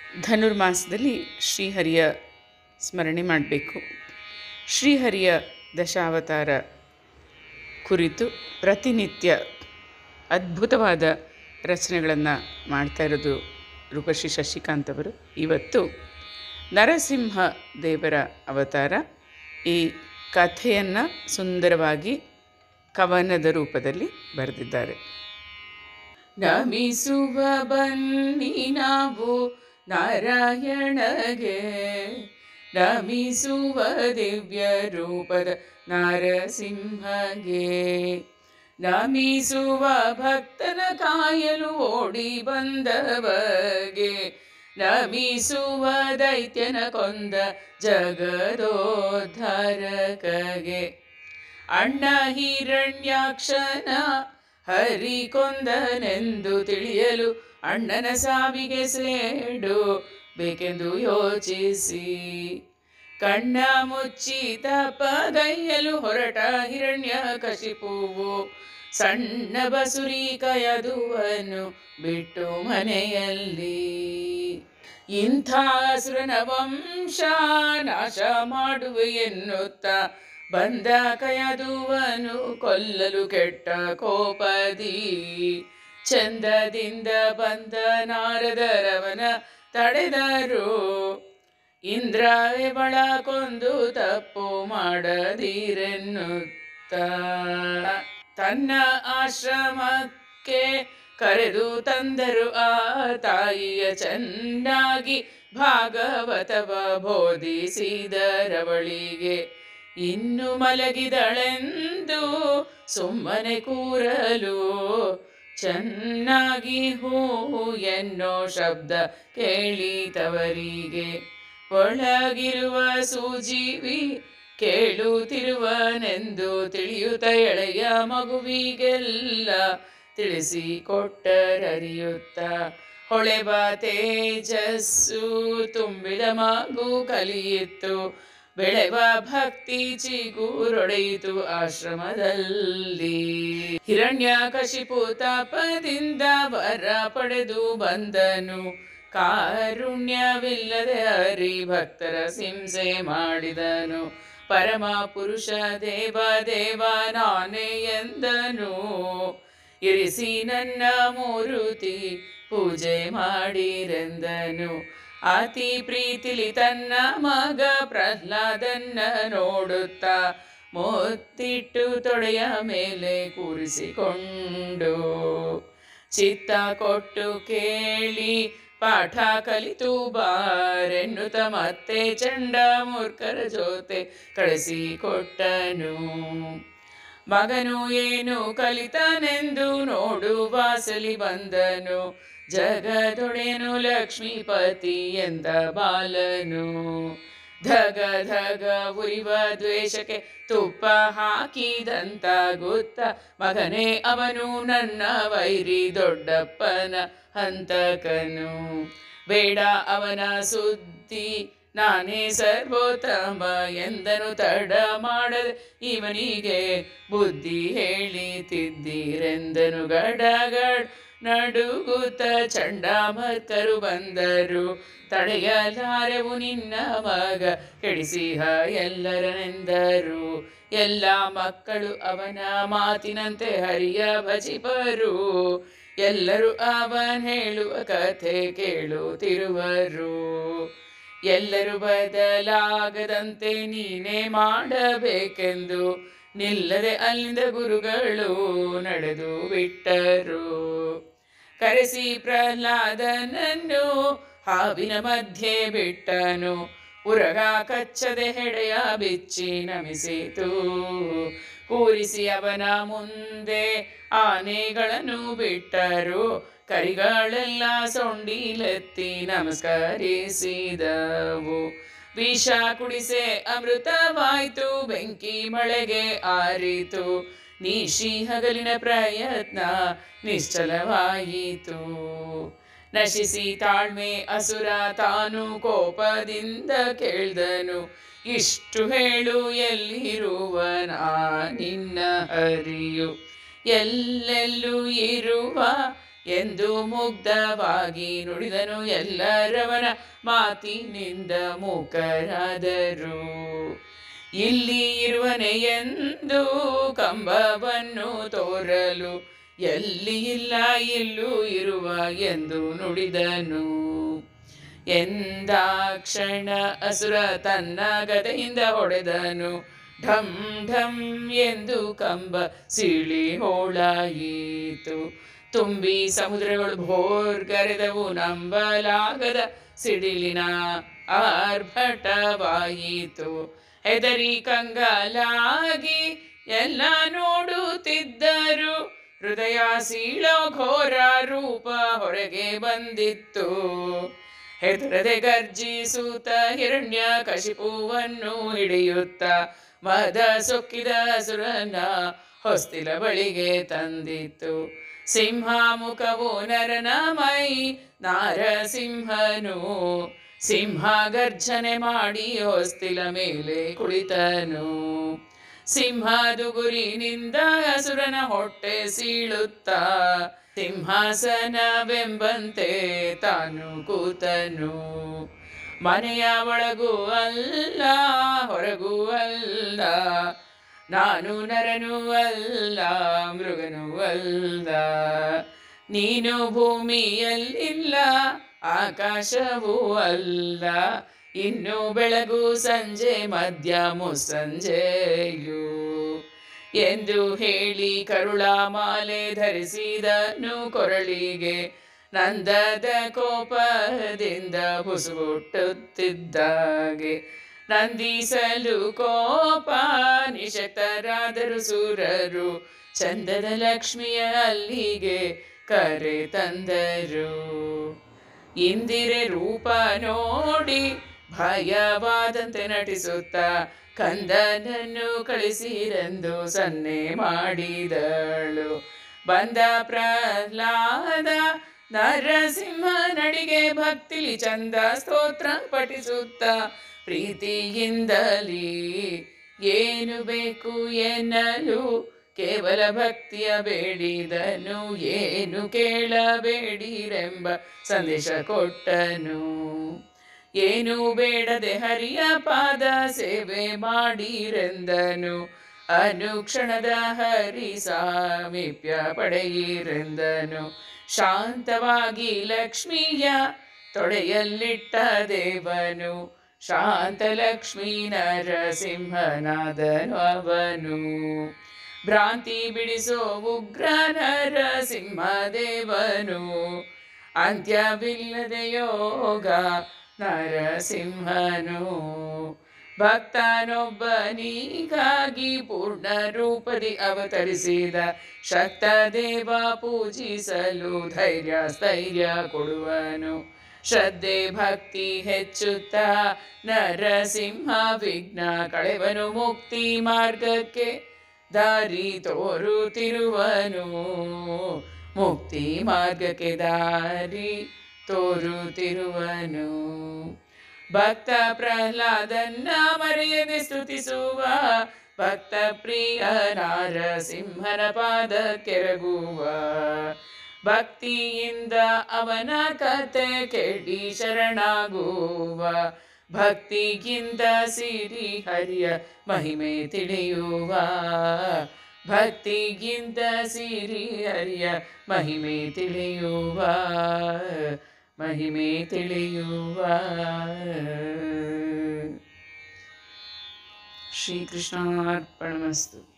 ಧನುರ್ಮಾಸದಲ್ಲಿ ಶ್ರೀಹರಿಯ ಸ್ಮರಣೆ ಮಾಡಬೇಕು ಶ್ರೀಹರಿಯ ದಶಾವತಾರ ಕುರಿತು ಪ್ರತಿನಿತ್ಯ ಅದ್ಭುತವಾದ ರಚನೆಗಳನ್ನು ಮಾಡ್ತಾ ಇರೋದು ರೂಪಶ್ರೀ ಶಶಿಕಾಂತ್ ಅವರು ಇವತ್ತು ನರಸಿಂಹ ದೇವರ ಅವತಾರ ಈ ಕಥೆಯನ್ನು ಸುಂದರವಾಗಿ ಕವನದ ರೂಪದಲ್ಲಿ ಬರೆದಿದ್ದಾರೆ ನಮಿಸುವ ಬನ್ನಿ ನಾವು ನಾರಾಯಣಗೆ ನಮಿಸುವ ದಿವ್ಯ ರೂಪದ ನರಸಿಂಹಗೆ ನಮಿಸುವ ಭಕ್ತನ ಕಾಯಲು ಓಡಿ ಬಂದವಗೆ ನಮಿಸುವ ದೈತ್ಯನ ಕೊಂದ ಜಗದೋದ್ಧಾರಕಗೆ ಅಣ್ಣ ಹಿರಣ್ಯಾಕ್ಷನ ಹರಿ ಕೊಂದನೆಂದು ತಿಳಿಯಲು ಅಣ್ಣನ ಸಾವಿಗೆ ಸೇಡು ಬೇಕೆಂದು ಯೋಚಿಸಿ ಕಣ್ಣ ಮುಚ್ಚಿ ತಪ್ಪಗೈಯಲು ಹೊರಟ ಹಿರಣ್ಯ ಕಶಿಪುವು ಸಣ್ಣ ಬಸುರಿ ಕಯದುವನು ಬಿಟ್ಟು ಮನೆಯಲ್ಲಿ ಇಂಥ ಸುರನ ವಂಶ ನಾಶ ಮಾಡುವೆ ಎನ್ನುತ್ತ ಬಂದ ಕಯದುವನು ಕೊಲ್ಲಲು ಕೆಟ್ಟ ಕೋಪದಿ ಚಂದದಿಂದ ಬಂದ ನಾರದರವನ ತಡೆದರು ಇಂದ್ರ ಬಳ ಕೊಂದು ತಪ್ಪು ಮಾಡದಿರೆನ್ನುತ್ತ ತನ್ನ ಆಶ್ರಮಕ್ಕೆ ಕರೆದು ತಂದರು ಆ ತಾಯಿಯ ಚೆನ್ನಾಗಿ ಭಾಗವತವ ಬೋಧಿಸಿದರವಳಿಗೆ ಇನ್ನು ಮಲಗಿದಳೆಂದು ಸುಮ್ಮನೆ ಕೂರಲು ಚೆನ್ನಾಗಿ ಹೂ ಎನ್ನೋ ಶಬ್ದ ಕೇಳಿತವರಿಗೆ ಒಳಗಿರುವ ಸೂಜೀವಿ ಕೇಳುತ್ತಿರುವನೆಂದು ತಿಳಿಯುತ್ತ ಎಳೆಯ ಮಗುವಿಗೆಲ್ಲ ತಿಳಿಸಿ ಕೊಟ್ಟರರಿಯುತ್ತ ಹೊಳೆವ ತೇಜಸ್ಸು ತುಂಬಿದ ಮಗು ಕಲಿಯಿತ್ತು ಬೆಳೆವ ಭಕ್ತಿ ಚಿಗುರೊಡೆಯಿತು ಆಶ್ರಮದಲ್ಲಿ ಹಿರಣ್ಯ ಕಶಿಪು ತಪದಿಂದ ವರ ಪಡೆದು ಬಂದನು ಕಾರುಣ್ಯವಿಲ್ಲದೆ ಹರಿ ಭಕ್ತರ ಹಿಂಸೆ ಮಾಡಿದನು ಪರಮ ಪುರುಷ ದೇವ ದೇವ ನಾನೇ ಎಂದನು ಇರಿಸಿ ನನ್ನ ಮೂರುತಿ ಪೂಜೆ ಮಾಡಿರೆಂದನು ಅತಿ ಪ್ರೀತಿಲಿ ತನ್ನ ಮಗ ಪ್ರಹ್ಲಾದನ್ನ ನೋಡುತ್ತಾ ಮೊತ್ತಿಟ್ಟು ತೊಡೆಯ ಮೇಲೆ ಕೂರಿಸಿಕೊಂಡು ಚಿತ್ತ ಕೊಟ್ಟು ಕೇಳಿ ಪಾಠ ಕಲಿತು ಬಾರೆನ್ನುತ್ತ ಮತ್ತೆ ಚಂಡ ಮೂರ್ಖರ ಜೊತೆ ಕಳಿಸಿಕೊಟ್ಟನು ಮಗನು ಏನು ಕಲಿತನೆಂದು ನೋಡು ವಾಸಲಿ ಬಂದನು ಜಗದೊಡೆಯನು ಲಕ್ಷ್ಮೀಪತಿ ಎಂದ ಬಾಲನು ಧಗ ಧಗ ಉರಿವ ದ್ವೇಷಕ್ಕೆ ತುಪ್ಪ ಹಾಕಿದಂತ ಗೊತ್ತ ಮಗನೇ ಅವನು ನನ್ನ ವೈರಿ ದೊಡ್ಡಪ್ಪನ ಹಂತಕನು ಬೇಡ ಅವನ ಸುದ್ದಿ ನಾನೇ ಸರ್ವೋತ್ತಮ ಎಂದನು ತಡ ಮಾಡದೆ ಇವನಿಗೆ ಬುದ್ಧಿ ಹೇಳಿತಿದ್ದೀರೆಂದನು ಗಡಗಡ್ ನಡುಗುತ್ತ ಚಂಡಾಮರ್ಕರು ಬಂದರು ತಡೆಯಲಾರೆವು ನಿನ್ನ ಮಗ ಕೆಡಿಸಿಹ ಎಲ್ಲರನೆಂದರು ಎಲ್ಲ ಮಕ್ಕಳು ಅವನ ಮಾತಿನಂತೆ ಹರಿಯ ಭಜಿಪರು ಎಲ್ಲರೂ ಅವನ್ ಹೇಳುವ ಕಥೆ ಕೇಳುತ್ತಿರುವರು ಎಲ್ಲರೂ ಬದಲಾಗದಂತೆ ನೀನೇ ಮಾಡಬೇಕೆಂದು ನಿಲ್ಲದೆ ಅಲ್ಲಿಂದ ಗುರುಗಳು ನಡೆದು ಬಿಟ್ಟರು ಕರೆಸಿ ಪ್ರಹ್ಲಾದನನ್ನು ಹಾವಿನ ಮಧ್ಯೆ ಬಿಟ್ಟನು ಉರಗ ಕಚ್ಚದೆ ಹೆಡೆಯ ಬಿಚ್ಚಿ ನಮಿಸಿತು ಕೂರಿಸಿ ಅವನ ಮುಂದೆ ಆನೆಗಳನ್ನು ಬಿಟ್ಟರು ಕರಿಗಳೆಲ್ಲ ಸೊಂಡಿಲೆತ್ತಿ ನಮಸ್ಕರಿಸಿದವು ವಿಷ ಕುಡಿಸೆ ಅಮೃತವಾಯ್ತು ಬೆಂಕಿ ಮಳೆಗೆ ಆರಿತು ನೀಶಿ ಹಗಲಿನ ಪ್ರಯತ್ನ ನಿಶ್ಚಲವಾಯಿತು ನಶಿಸಿ ತಾಳ್ಮೆ ಅಸುರ ತಾನು ಕೋಪದಿಂದ ಕೇಳ್ದನು ಇಷ್ಟು ಹೇಳು ಎಲ್ಲಿರುವನ ನಿನ್ನ ಹರಿಯು ಎಲ್ಲೆಲ್ಲೂ ಇರುವ ಎಂದು ಮುಗ್ಧವಾಗಿ ನುಡಿದನು ಎಲ್ಲರವನ ಮಾತಿನಿಂದ ಮೂಕರಾದರು ಇಲ್ಲಿ ಇರುವನೆ ಎಂದು ಕಂಬವನ್ನು ತೋರಲು ಎಲ್ಲಿ ಇಲ್ಲ ಇಲ್ಲೂ ಇರುವ ಎಂದು ನುಡಿದನು ಎಂದಾಕ್ಷಣ ಅಸುರ ತನ್ನ ಗದೆಯಿಂದ ಹೊಡೆದನು ಢಂ ಢಂ ಎಂದು ಕಂಬ ಸಿಳಿ ಹೋಳಾಯಿತು ತುಂಬಿ ಸಮುದ್ರಗಳು ಭೋರ್ಗರೆದವು ನಂಬಲಾಗದ ಸಿಡಿಲಿನ ಆರ್ಭಟವಾಯಿತು ಹೆದರಿ ಕಂಗಾಲಾಗಿ ಎಲ್ಲ ನೋಡುತ್ತಿದ್ದರು ಹೃದಯ ಸೀಳೋ ಘೋರ ರೂಪ ಹೊರಗೆ ಬಂದಿತ್ತು ಹೆದರದೆ ಗರ್ಜಿಸುತ್ತ ಹಿರಣ್ಯ ಕಶಿಪುವನ್ನು ಹಿಡಿಯುತ್ತ ಮದ ಸೊಕ್ಕಿದ ಸುರನ ಹೊಸ್ತಿಲ ಬಳಿಗೆ ತಂದಿತ್ತು ಸಿಂಹ ಮುಖವು ನರನ ಮೈ ನಾರಸಿಂಹನು ಸಿಂಹ ಗರ್ಜನೆ ಮಾಡಿ ಹೊಸ್ತಿಲ ಮೇಲೆ ಕುಳಿತನು ಸಿಂಹದುಗುರಿನಿಂದ ಅಸುರನ ಹೊಟ್ಟೆ ಸೀಳುತ್ತ ಸಿಂಹಾಸನವೆಂಬಂತೆ ತಾನು ಕೂತನು ಮನೆಯ ಒಳಗೂ ಅಲ್ಲ ಹೊರಗೂ ಅಲ್ಲ ನಾನು ನರನೂ ಅಲ್ಲ ಮೃಗನೂ ಅಲ್ಲ ನೀನು ಭೂಮಿಯಲ್ಲಿಲ್ಲ ಆಕಾಶವೂ ಅಲ್ಲ ಇನ್ನು ಬೆಳಗು ಸಂಜೆ ಮಧ್ಯ ಮುಸ್ಸಂಜೆಯು ಎಂದು ಹೇಳಿ ಕರುಳ ಮಾಲೆ ಧರಿಸಿದನು ಕೊರಳಿಗೆ ನಂದದ ಕೋಪದಿಂದ ಬುಸುಗುಟ್ಟುತ್ತಿದ್ದಾಗೆ ನಂದಿಸಲು ಕೋಪ ನಿಶಕ್ತರಾದರು ಸೂರರು ಚಂದದ ಲಕ್ಷ್ಮಿಯ ಅಲ್ಲಿಗೆ ಕರೆ ತಂದರು ಇಂದಿರೆ ರೂಪ ನೋಡಿ ಭಯವಾದಂತೆ ನಟಿಸುತ್ತ ಕಂದನನ್ನು ಕಳಿಸಿರೆಂದು ಸನ್ನೆ ಮಾಡಿದಳು ಬಂದ ಪ್ರಹ್ಲಾದ ನರಸಿಂಹ ನಡಿಗೆ ಭಕ್ತಿಲಿ ಚಂದ ಸ್ತೋತ್ರ ಪಠಿಸುತ್ತ ಪ್ರೀತಿಯಿಂದಲೇ ಏನು ಬೇಕು ಎನ್ನಲು ಕೇವಲ ಭಕ್ತಿಯ ಬೇಡಿದನು ಏನು ಕೇಳಬೇಡಿರೆಂಬ ಸಂದೇಶ ಕೊಟ್ಟನು ಏನು ಬೇಡದೆ ಹರಿಯ ಪಾದ ಸೇವೆ ಮಾಡಿರೆಂದನು ಅನುಕ್ಷಣದ ಹರಿ ಸಾಮೀಪ್ಯ ಪಡೆಯಿರೆಂದನು ಶಾಂತವಾಗಿ ಲಕ್ಷ್ಮಿಯ ತೊಡೆಯಲ್ಲಿಟ್ಟ ದೇವನು ಶಾಂತ ಲಕ್ಷ್ಮೀ ನರಸಿಂಹನಾದನು ಅವನು ಭ್ರಾಂತಿ ಬಿಡಿಸೋ ಉಗ್ರ ನರಸಿಂಹದೇವನು ಅಂತ್ಯವಿಲ್ಲದೆ ಯೋಗ ನರಸಿಂಹನು ಭಕ್ತನೊಬ್ಬನಿಗಾಗಿ ಪೂರ್ಣ ರೂಪದಿ ಅವತರಿಸಿದ ಶಕ್ತ ದೇವ ಪೂಜಿಸಲು ಧೈರ್ಯ ಸ್ಥೈರ್ಯ ಕೊಡುವನು ಶ್ರದ್ಧೆ ಭಕ್ತಿ ಹೆಚ್ಚುತ್ತಾ ನರಸಿಂಹ ವಿಘ್ನ ಕಳೆವನು ಮುಕ್ತಿ ಮಾರ್ಗಕ್ಕೆ ದಾರಿ ತೋರುತ್ತಿರುವನು ಮುಕ್ತಿ ಮಾರ್ಗಕ್ಕೆ ದಾರಿ ತೋರುತ್ತಿರುವನು ಭಕ್ತ ಪ್ರಹ್ಲಾದನ್ನ ಮರೆಯದೆ ಸ್ತುತಿಸುವ ಭಕ್ತ ಪ್ರಿಯ ನಾರಸಿಂಹನ ಪಾದ ಕೆರಗುವ ಭಕ್ತಿಯಿಂದ ಅವನ ಕತೆ ಕೇಳಿ ಶರಣಾಗುವ ಭಕ್ತಿಗಿಂತ ಸಿರಿ ಹರಿಯ ಮಹಿಮೆ ತಿಳಿಯುವ ಭಕ್ತಿಗಿಂತ ಸಿರಿ ಹರಿಯ ಮಹಿಮೆ ತಿಳಿಯುವ ಮಹಿಮೆ ತಿಳಿಯುವ ಶ್ರೀಕೃಷ್ಣಾರ್ಪಣಮಸ್ತು